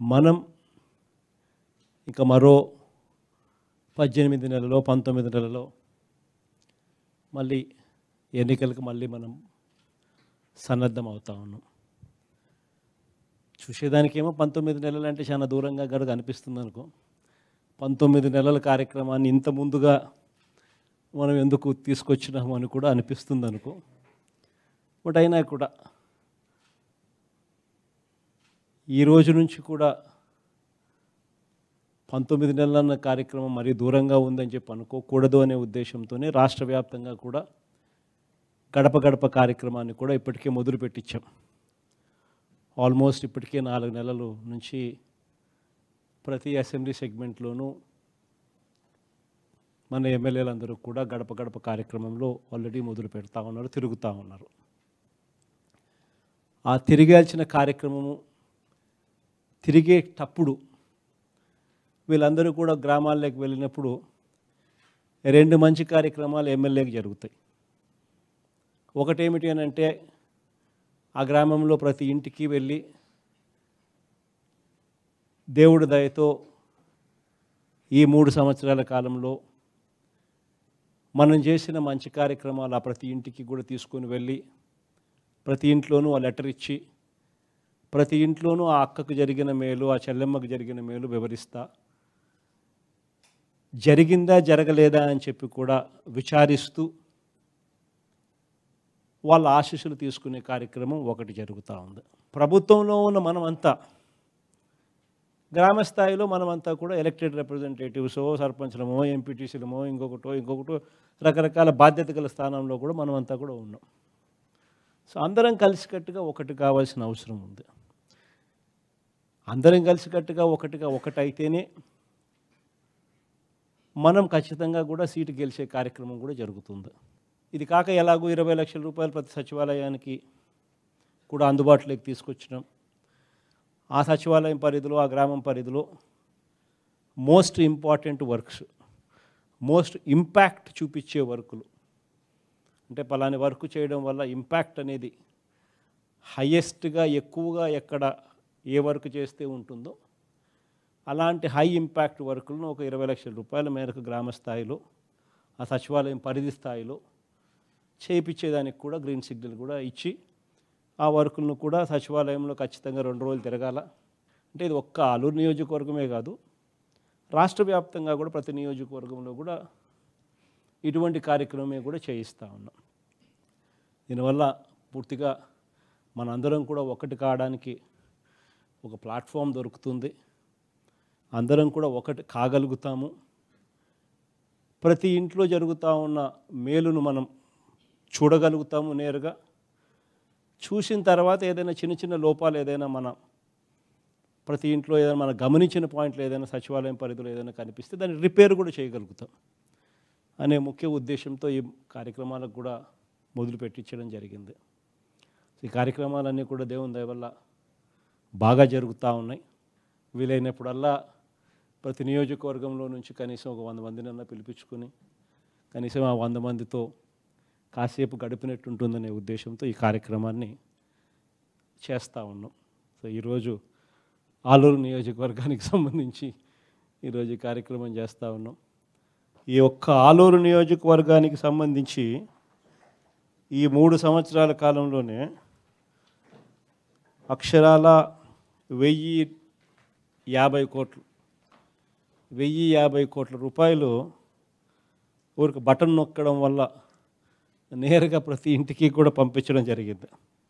మనం ఇంకా మరో పద్దెనిమిది నెలలో పంతొమ్మిది నెలలో మళ్ళీ ఎన్నికలకు మళ్ళీ మనం సన్నద్ధం అవుతా ఉన్నాం చూసేదానికేమో పంతొమ్మిది నెలలు అంటే చాలా దూరంగా గడుగు అనిపిస్తుంది అనుకో పంతొమ్మిది నెలల కార్యక్రమాన్ని ఇంత ముందుగా మనం ఎందుకు తీసుకొచ్చినాము అని కూడా అనిపిస్తుంది అనుకో బట్ అయినా కూడా ఈ రోజు నుంచి కూడా పంతొమ్మిది నెలలన్న కార్యక్రమం మరీ దూరంగా ఉందని చెప్పి అనుకోకూడదు అనే ఉద్దేశంతోనే రాష్ట్ర వ్యాప్తంగా కూడా గడప గడప కార్యక్రమాన్ని కూడా ఇప్పటికే మొదలు పెట్టించాం ఆల్మోస్ట్ ఇప్పటికే నాలుగు నెలలు నుంచి ప్రతి అసెంబ్లీ సెగ్మెంట్లోనూ మన ఎమ్మెల్యేలందరూ కూడా గడప గడప కార్యక్రమంలో ఆల్రెడీ మొదలు పెడతా ఉన్నారు తిరుగుతూ ఉన్నారు ఆ తిరిగాల్సిన కార్యక్రమము తిరిగేటప్పుడు వీళ్ళందరూ కూడా గ్రామాల్లోకి వెళ్ళినప్పుడు రెండు మంచి కార్యక్రమాలు ఎమ్మెల్యేకి జరుగుతాయి ఒకటేమిటి అని అంటే ఆ గ్రామంలో ప్రతి ఇంటికి వెళ్ళి దేవుడి దయతో ఈ మూడు సంవత్సరాల కాలంలో మనం చేసిన మంచి కార్యక్రమాలు ఆ ప్రతి ఇంటికి కూడా తీసుకొని వెళ్ళి ప్రతి ఇంట్లోనూ ఆ లెటర్ ఇచ్చి ప్రతి ఇంట్లోనూ ఆ అక్కకు జరిగిన మేలు ఆ చెల్లెమ్మకు జరిగిన మేలు వివరిస్తా జరిగిందా జరగలేదా అని చెప్పి కూడా విచారిస్తూ వాళ్ళ ఆశీస్సులు తీసుకునే కార్యక్రమం ఒకటి జరుగుతూ ఉంది ప్రభుత్వంలో ఉన్న మనమంతా గ్రామ స్థాయిలో మనమంతా కూడా ఎలక్టెడ్ రిప్రజెంటేటివ్సో సర్పంచ్లమో ఎంపీటీసీలమో ఇంకొకటో ఇంకొకటో రకరకాల బాధ్యత గల స్థానంలో కూడా మనమంతా కూడా ఉన్నాం సో అందరం కలిసికట్టుగా ఒకటి కావాల్సిన అవసరం ఉంది అందరం కలిసికట్టుగా ఒకటిగా ఒకటైతేనే మనం ఖచ్చితంగా కూడా సీటు గెలిచే కార్యక్రమం కూడా జరుగుతుంది ఇది కాక ఎలాగో ఇరవై లక్షల రూపాయలు ప్రతి సచివాలయానికి కూడా అందుబాటులోకి తీసుకొచ్చినాం ఆ సచివాలయం పరిధిలో ఆ గ్రామం పరిధిలో most important works most impact చూపించే వర్కులు అంటే పలాని వర్క్ చేయడం వల్ల ఇంపాక్ట్ అనేది హయ్యెస్ట్గా ఎక్కువగా ఎక్కడ ఏ వర్క్ చేస్తే ఉంటుందో అలాంటి హై ఇంపాక్ట్ వర్కులను ఒక ఇరవై లక్షల రూపాయల మేరకు గ్రామ స్థాయిలో ఆ సచివాలయం పరిధి స్థాయిలో చేయించేదానికి కూడా గ్రీన్ సిగ్నల్ కూడా ఇచ్చి ఆ వర్కులను కూడా సచివాలయంలో ఖచ్చితంగా రెండు రోజులు తిరగాల అంటే ఇది ఒక్క ఆలూరు నియోజకవర్గమే కాదు రాష్ట్ర వ్యాప్తంగా కూడా ప్రతి నియోజకవర్గంలో కూడా ఇటువంటి కార్యక్రమమే కూడా చేయిస్తూ ఉన్నాం దీనివల్ల పూర్తిగా మనందరం కూడా ఒకటి కావడానికి ఒక ప్లాట్ఫామ్ దొరుకుతుంది అందరం కూడా ఒకటి కాగలుగుతాము ప్రతి ఇంట్లో జరుగుతూ ఉన్న మేలును మనం చూడగలుగుతాము నేరుగా చూసిన తర్వాత ఏదైనా చిన్న చిన్న లోపాలు ఏదైనా మన ప్రతి ఇంట్లో ఏదైనా మనం గమనించిన పాయింట్లు ఏదైనా సచివాలయం పరిధిలో ఏదైనా కనిపిస్తే దాన్ని రిపేర్ కూడా చేయగలుగుతాం అనే ముఖ్య ఉద్దేశంతో ఈ కార్యక్రమాలకు కూడా మొదలు పెట్టించడం జరిగింది ఈ కార్యక్రమాలన్నీ కూడా దేవుని దయ వల్ల బాగా జరుగుతూ ఉన్నాయి వీలైనప్పుడల్లా ప్రతి నియోజకవర్గంలో నుంచి కనీసం ఒక వంద మందినన్నా పిలిపించుకొని కనీసం ఆ వంద మందితో కాసేపు గడిపినట్టు ఉంటుందనే ఉద్దేశంతో ఈ కార్యక్రమాన్ని చేస్తూ ఉన్నాం సో ఈరోజు ఆలూరు నియోజకవర్గానికి సంబంధించి ఈరోజు ఈ కార్యక్రమం చేస్తూ ఉన్నాం ఈ ఒక్క ఆలూరు నియోజకవర్గానికి సంబంధించి ఈ మూడు సంవత్సరాల కాలంలోనే అక్షరాల వెయ్యి యాభై కోట్లు వెయ్యి యాభై కోట్ల రూపాయలు ఊరికి బటన్ నొక్కడం వల్ల నేరుగా ప్రతి ఇంటికి కూడా పంపించడం జరిగింది